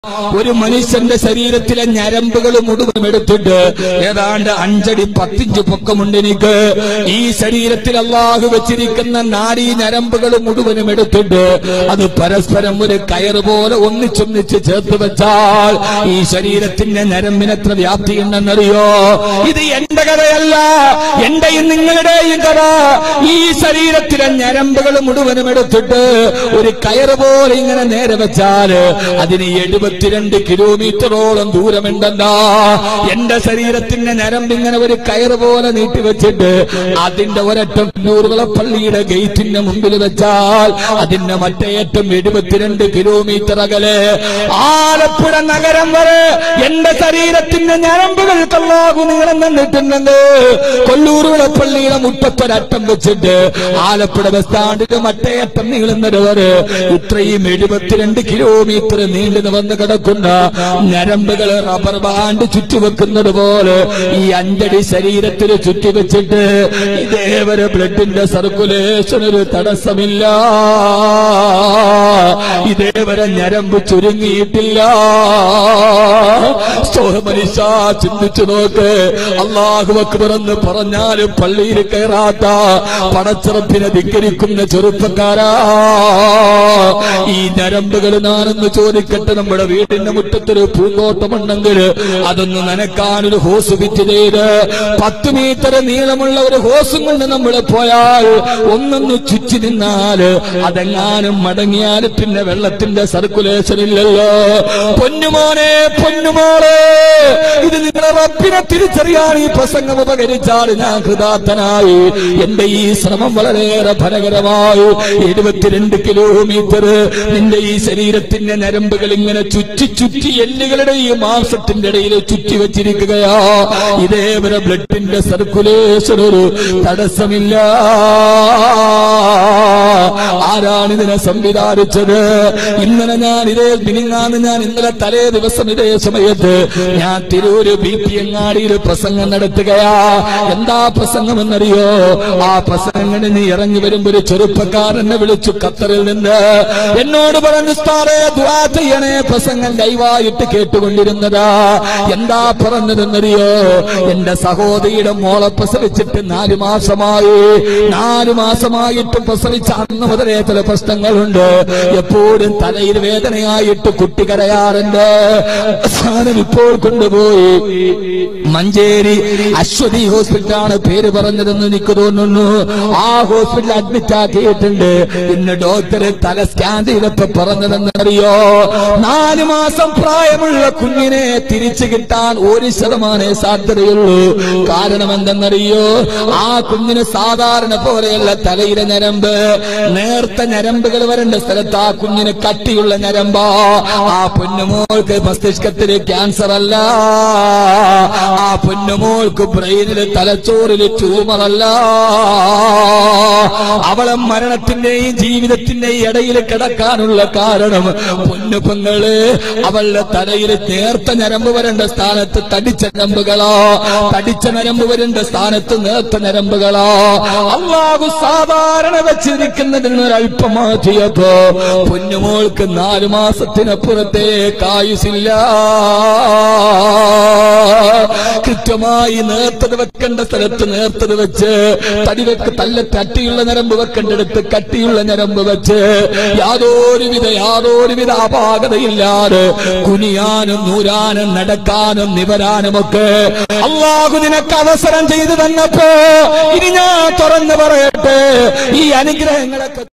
ഒരു മനുഷ്യന്റെ ശരീരത്തിലെ ഞരമ്പുകൾ മുഴുവൻ എടുത്തിട്ട് ഏതാണ്ട് അഞ്ചടി പത്തിഞ്ച് പൊക്കമുണ്ട് എനിക്ക് ഈ ശരീരത്തിൽ അള്ളാഹു വെച്ചിരിക്കുന്ന നാഡീ ഞരമ്പുകൾ മുഴുവനും എടുത്തിട്ട് അത് പരസ്പരം ഒരു കയറ് പോലെ ഒന്നിച്ചൊന്നിച്ച് ചേർത്ത് വെച്ചാൽ ഈ ശരീരത്തിന്റെ ഞരമ്പിനെത്ര വ്യാപ്തിയുണ്ടെന്നറിയോ ഇത് എന്റെ കഥയല്ല എന്റെയും നിങ്ങളുടെയും കഥ ഈ ശരീരത്തിലെ ഞരമ്പുകൾ മുഴുവനും എടുത്തിട്ട് ഒരു കയറ് പോലെ ഇങ്ങനെ നേരെ വെച്ചാൽ അതിന് എഴുപത്തിരണ്ട് കിലോമീറ്ററോളം ദൂരമുണ്ടെന്നാ എന്റെ ശരീരത്തിന്റെ ഞരമ്പ് ഇങ്ങനെ ഒരു കയറ് പോലെ നീട്ടി വെച്ചിട്ട് അതിന്റെ ഒരറ്റം നൂറുകളെ പള്ളിയുടെ ഗേറ്റിന്റെ മുമ്പിൽ വെച്ചാൽ അതിന്റെ മറ്റേറ്റം എഴുപത്തിരണ്ട് കിലോമീറ്റർ അകലെ ആലപ്പുഴ നഗരം വരെ എന്റെ ശരീരത്തിന്റെ ഞരമ്പുകൾക്ക് അല്ലാഹു നീളം തന്നിട്ടുണ്ടെന്ന് കൊല്ലൂർ പള്ളിയുടെ മുറ്റത്തൊരറ്റം വെച്ചിട്ട് ആലപ്പുഴ ബസ് സ്റ്റാൻഡിന്റെ മറ്റേയറ്റം നീളുന്നത് വരെ ഇത്രയും എഴുപത്തിരണ്ട് കിലോമീറ്റർ നീണ്ടു നിവർന്ന് കിടക്കുന്ന ഞരമ്പുകൾ റബ്ബർ ബാൻഡ് ചുറ്റിവെക്കുന്നത് പോലെ ഈ അഞ്ചടി ശരീരത്തിൽ ചുറ്റിവെച്ചിട്ട് ഇതേവരെ ബ്ലഡിന്റെ സർക്കുലേഷൻ ഒരു തടസ്സമില്ല ഇതേവരെ ഞരമ്പ് ചുരുങ്ങിയിട്ടില്ല മനുഷ്യ ചിന്തിച്ചു നോക്ക് അള്ളാഹു അക്ബർ എന്ന് പറഞ്ഞാലും പള്ളിയിൽ കയറാത്ത പടച്ചിറപ്പിനെ ധിക്കരിക്കുന്ന ചെറുപ്പക്കാരാ ഈ ഞരമ്പുകൾ ഞാനൊന്ന് ചോദിക്കട്ടെ നമ്മുടെ വീടിന്റെ മുറ്റത്തൊരു പൂന്തോട്ടമുണ്ടെങ്കിൽ അതൊന്ന് നനക്കാനൊരു ഹോസ് ഫിറ്റ് ചെയ്ത് പത്ത് മീറ്റർ നീളമുള്ള ഒരു ഹോസും കൊണ്ട് നമ്മൾ പോയാൽ ഒന്നൊന്ന് ചുറ്റി നിന്നാൽ അതെങ്ങാനും മടങ്ങിയാൽ പിന്നെ വെള്ളത്തിന്റെ സർക്കുലേഷൻ ഇല്ലല്ലോ പൊന്നുമോനെ പൊന്നുമോളെ ഇത് നിങ്ങളെ റബ്ബിനെ തിരിച്ചറിയാൻ ഈ പ്രസംഗം ഉപകരിച്ചാൽ ഞാൻ കൃതാർത്ഥനായി എന്റെ ഈ ശ്രമം വളരെയേറെ ഫലകരമായി എഴുപത്തിരണ്ട് കിലോമീറ്റർ നിന്റെ ഈ ശരീരത്തിന്റെ നരമ്പുകൾ ഇങ്ങനെ ചുറ്റി ചുറ്റി എല്ലുകളുടെ ഈ മാംസത്തിന്റെ ഇടയിൽ ചുറ്റി വെച്ചിരിക്കുകയാ ഇതേവരെ ബ്ലഡിന്റെ സർക്കുലേഷൻ ഒരു തടസ്സമില്ല ആരാണ് ഇതിനെ സംവിധാനിച്ചത് ഇന്നലെ ഞാൻ ഇതേ മിനിങ്ങാന്ന് ഞാൻ ഇന്നലെ തലേ ദിവസം ഇതേ സമയത്ത് ഞാൻ തിരൂര് ബി പി അങ്ങാടിയിൽ പ്രസംഗം നടത്തുകയാ എന്താ പ്രസംഗം എന്നറിയോ ആ പ്രസംഗങ്ങളിൽ നീ ഇറങ്ങി വരുമ്പോ ഒരു ചെറുപ്പക്കാരനെ വിളിച്ചു ഖത്തറിൽ നിന്ന് എന്നോട് പറഞ്ഞു സ്ഥാറേ ദുആ ചെയ്യണേ പ്രസംഗം ലൈവായിട്ട് കേട്ടുകൊണ്ടിരുന്നതാ എന്താ പറഞ്ഞതെന്നറിയോ എന്റെ സഹോദരിയുടെ മോളെ പ്രസവിച്ചിട്ട് നാലു മാസമായി നാലു മാസമായിട്ട് പ്രസവിച്ച അന്ന് മുതലേ ചില പ്രശ്നങ്ങളുണ്ട് എപ്പോഴും തലയിൽ വേദനയായിട്ട് കുട്ടി കരയാറുണ്ട് അവസാനം ഇപ്പോൾ കൊണ്ടുപോയി മഞ്ചേരി അശ്വതി ഹോസ്പിറ്റലാണ് പേര് പറഞ്ഞതെന്ന് എനിക്ക് തോന്നുന്നു ആ ഹോസ്പിറ്റലിൽ അഡ്മിറ്റ് ആക്കിയിട്ടുണ്ട് ഇന്ന് ഡോക്ടറെ തല സ്കാൻ ചെയ്തപ്പോ പറഞ്ഞതെന്നറിയോ നാല് മാസം പ്രായമുള്ള കുഞ്ഞിനെ തിരിച്ചു കിട്ടാൻ ഒരു ശതമാനേ സാധ്യതയുള്ളൂ കാരണം എന്തെന്നറിയോ ആ കുഞ്ഞിന് സാധാരണ പോലെയുള്ള തലയിലെ ഞരമ്പ് നേർത്ത ഞരമ്പുകൾ വരേണ്ട സ്ഥലത്ത് ആ കുഞ്ഞിന് കട്ടിയുള്ള ഞരമ്പാ ആ പൊന്നുമോൾക്ക് മസ്തിഷ്കത്തിന് ക്യാൻസർ അല്ല ആ പൊന്നുമോൾക്ക് ബ്രെയിനില് തലച്ചോറില് ട്യൂമർ അല്ല അവളെ മരണത്തിന്റെയും ജീവിതത്തിന്റെയും ഇടയിൽ കിടക്കാനുള്ള കാരണം പൊന്നു പെങ്ങള് അവളുടെ തലയിൽ നേർത്ത ഞരമ്പ് വരേണ്ട സ്ഥാനത്ത് തടിച്ച ഞരമ്പുകളോ തടിച്ച ഞരമ്പ് വരേണ്ട സ്ഥാനത്ത് നേർത്ത ഞരമ്പുകളോ അള്ളാഹു സാധാരണ വെച്ചിരിക്കുന്നതിന് ഒരല്പം മാറ്റിയപ്പോ പൊന്നുമോൾക്ക് നാലു മാസത്തിനപ്പുറത്തേക്ക് ആയുസില്ല കൃത്യമായി നേർത്തത് വെക്കേണ്ട സ്ഥലത്ത് നേർത്തത് വെച്ച് തടി വെക്ക് തല്ല കട്ടിയുള്ള ഞരമ്പ് വെക്കേണ്ടടുത്ത് കട്ടിയുള്ള ഞരമ്പ് വെച്ച് യാതൊരുവിധ യാതൊരുവിധ അപാകതയില്ലാതെ കുനിയാനും നൂരാനും നടക്കാനും നിവരാനും ഒക്കെ അള്ളാഹു നിനക്ക് അവസരം ചെയ്തു തന്നപ്പോ ഇനി ഞാൻ തുറന്നു പറയട്ടെ ഈ അനുഗ്രഹങ്ങളൊക്കെ